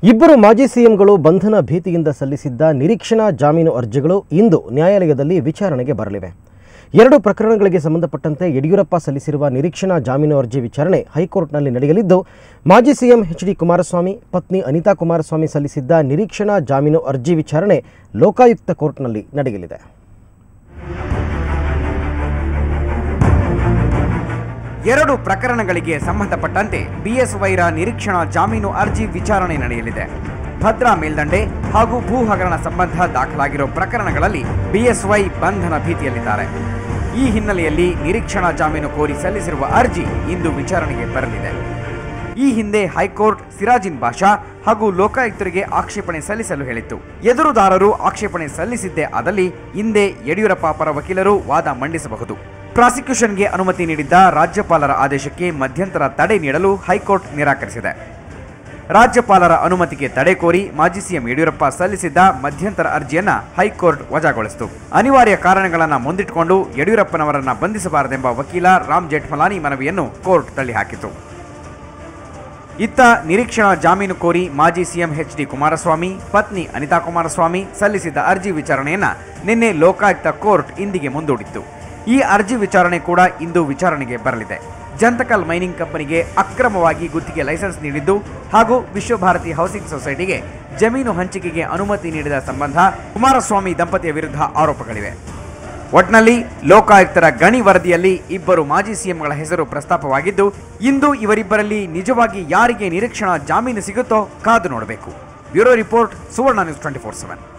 ಇಬ್ಬರು ಮಾಜಿ ಸಿಎಂಗಳು ಬಂಧನ ಭೀತಿಯಿಂದ ಸಲ್ಲಿಸಿದ್ದ ನಿರೀಕ್ಷಣಾ ಜಾಮೀನು ಅರ್ಜಿಗಳು ಇಂದು ನ್ಯಾಯಾಲಯದಲ್ಲಿ ವಿಚಾರಣೆಗೆ ಬರಲಿವೆ ಎರಡು ಪ್ರಕರಣಗಳಿಗೆ ಸಂಬಂಧಪಟ್ಟಂತೆ ಯಡಿಯೂರಪ್ಪ ಸಲ್ಲಿಸಿರುವ ನಿರೀಕ್ಷಣಾ ಜಾಮೀನು ಅರ್ಜಿ ವಿಚಾರಣೆ ಹೈಕೋರ್ಟ್ನಲ್ಲಿ ನಡೆಯಲಿದ್ದು ಮಾಜಿ ಸಿಎಂ ಎಚ್ ಡಿ ಕುಮಾರಸ್ವಾಮಿ ಪತ್ನಿ ಅನಿತಾ ಕುಮಾರಸ್ವಾಮಿ ಸಲ್ಲಿಸಿದ್ದ ನಿರೀಕ್ಷಣಾ ಜಾಮೀನು ಅರ್ಜಿ ವಿಚಾರಣೆ ಲೋಕಾಯುಕ್ತ ಕೋರ್ಟ್ನಲ್ಲಿ ನಡೆಯಲಿದೆ ಎರಡು ಪ್ರಕರಣಗಳಿಗೆ ಸಂಬಂಧಪಟ್ಟಂತೆ ಬಿಎಸ್ವೈರ ನಿರೀಕ್ಷಣಾ ಜಾಮೀನು ಅರ್ಜಿ ವಿಚಾರಣೆ ನಡೆಯಲಿದೆ ಭದ್ರಾ ಮೇಲ್ದಂಡೆ ಹಾಗೂ ಭೂ ಹಗರಣ ಸಂಬಂಧ ದಾಖಲಾಗಿರೋ ಪ್ರಕರಣಗಳಲ್ಲಿ ಬಿಎಸ್ವೈ ಬಂಧನ ಭೀತಿಯಲ್ಲಿದ್ದಾರೆ ಈ ಹಿನ್ನೆಲೆಯಲ್ಲಿ ನಿರೀಕ್ಷಣಾ ಜಾಮೀನು ಕೋರಿ ಸಲ್ಲಿಸಿರುವ ಅರ್ಜಿ ಇಂದು ವಿಚಾರಣೆಗೆ ಬರಲಿದೆ ಈ ಹಿಂದೆ ಹೈಕೋರ್ಟ್ ಸಿರಾಜಿನ್ ಬಾಷಾ ಹಾಗೂ ಲೋಕಾಯುಕ್ತರಿಗೆ ಆಕ್ಷೇಪಣೆ ಸಲ್ಲಿಸಲು ಹೇಳಿತ್ತು ಎದುರುದಾರರು ಆಕ್ಷೇಪಣೆ ಸಲ್ಲಿಸಿದ್ದೇ ಆದಲ್ಲಿ ಹಿಂದೆ ಯಡಿಯೂರಪ್ಪ ಪರ ವಕೀಲರು ವಾದ ಮಂಡಿಸಬಹುದು ಪ್ರಾಸಿಕ್ಯೂಷನ್ಗೆ ಅನುಮತಿ ನೀಡಿದ್ದ ರಾಜ್ಯಪಾಲರ ಆದೇಶಕ್ಕೆ ಮಧ್ಯಂತರ ತಡೆ ನೀಡಲು ಹೈಕೋರ್ಟ್ ನಿರಾಕರಿಸಿದೆ ರಾಜ್ಯಪಾಲರ ಅನುಮತಿಗೆ ತಡೆ ಕೋರಿ ಮಾಜಿ ಸಿಎಂ ಯಡಿಯೂರಪ್ಪ ಸಲ್ಲಿಸಿದ್ದ ಮಧ್ಯಂತರ ಅರ್ಜಿಯನ್ನ ಹೈಕೋರ್ಟ್ ವಜಾಗೊಳಿಸಿತು ಅನಿವಾರ್ಯ ಕಾರಣಗಳನ್ನು ಮುಂದಿಟ್ಟುಕೊಂಡು ಯಡಿಯೂರಪ್ಪನವರನ್ನ ಬಂಧಿಸಬಾರದೆಂಬ ವಕೀಲ ರಾಮ್ ಜೇಠ್ಮಲಾನಿ ಮನವಿಯನ್ನು ಕೋರ್ಟ್ ತಳ್ಳಿಹಾಕಿತು ಇತ್ತ ನಿರೀಕ್ಷಣಾ ಜಾಮೀನು ಕೋರಿ ಮಾಜಿ ಸಿಎಂ ಎಚ್ ಡಿ ಕುಮಾರಸ್ವಾಮಿ ಪತ್ನಿ ಅನಿತಾ ಕುಮಾರಸ್ವಾಮಿ ಸಲ್ಲಿಸಿದ್ದ ಅರ್ಜಿ ವಿಚಾರಣೆಯನ್ನ ನಿನ್ನೆ ಲೋಕಾಯುಕ್ತ ಕೋರ್ಟ್ ಇಂದಿಗೆ ಮುಂದೂಡಿತ್ತು ಈ ಅರ್ಜಿ ವಿಚಾರಣೆ ಕೂಡ ಇಂದು ವಿಚಾರಣೆಗೆ ಬರಲಿದೆ ಜಂತಕಲ್ ಮೈನಿಂಗ್ ಕಂಪನಿಗೆ ಅಕ್ರಮವಾಗಿ ಗುತ್ತಿಗೆ ಲೈಸೆನ್ಸ್ ನೀಡಿದ್ದು ಹಾಗೂ ವಿಶ್ವಭಾರತಿ ಹೌಸಿಂಗ್ ಸೊಸೈಟಿಗೆ ಜಮೀನು ಹಂಚಿಕೆಗೆ ಅನುಮತಿ ನೀಡಿದ ಸಂಬಂಧ ಕುಮಾರಸ್ವಾಮಿ ದಂಪತಿಯ ವಿರುದ್ಧ ಆರೋಪಗಳಿವೆ ಒಟ್ನಲ್ಲಿ ಲೋಕಾಯುಕ್ತರ ಗಣಿ ವರದಿಯಲ್ಲಿ ಇಬ್ಬರು ಮಾಜಿ ಸಿಎಂಗಳ ಹೆಸರು ಪ್ರಸ್ತಾಪವಾಗಿದ್ದು ಇಂದು ಇವರಿಬ್ಬರಲ್ಲಿ ನಿಜವಾಗಿ ಯಾರಿಗೆ ನಿರೀಕ್ಷಣಾ ಜಾಮೀನು ಸಿಗುತ್ತೋ ಕಾದು ನೋಡಬೇಕು bureau report Suvarna news twenty four seven